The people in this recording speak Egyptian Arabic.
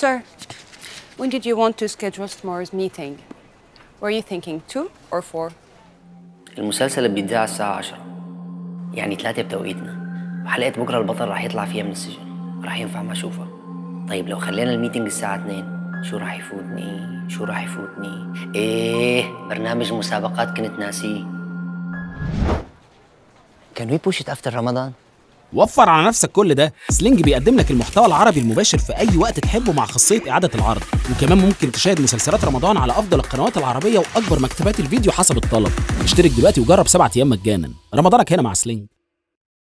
sir. When did you want to schedule tomorrow's meeting? Were you thinking two or four? المسلسل اللي بيتذاع الساعة 10 يعني ثلاثة بتوقيتنا وحلقة بكرة البطل راح يطلع فيها من السجن راح ينفع ما أشوفها طيب لو خلينا الميتنج الساعة 2 شو راح يفوتني شو راح يفوتني إيه برنامج مسابقات كنت ناسيه Can we push it after رمضان؟ وفر على نفسك كل ده سلينج بيقدم لك المحتوى العربي المباشر في اي وقت تحبه مع خاصيه اعاده العرض وكمان ممكن تشاهد مسلسلات رمضان على افضل القنوات العربيه واكبر مكتبات الفيديو حسب الطلب اشترك دلوقتي وجرب سبعة ايام مجانا رمضانك هنا مع سلينج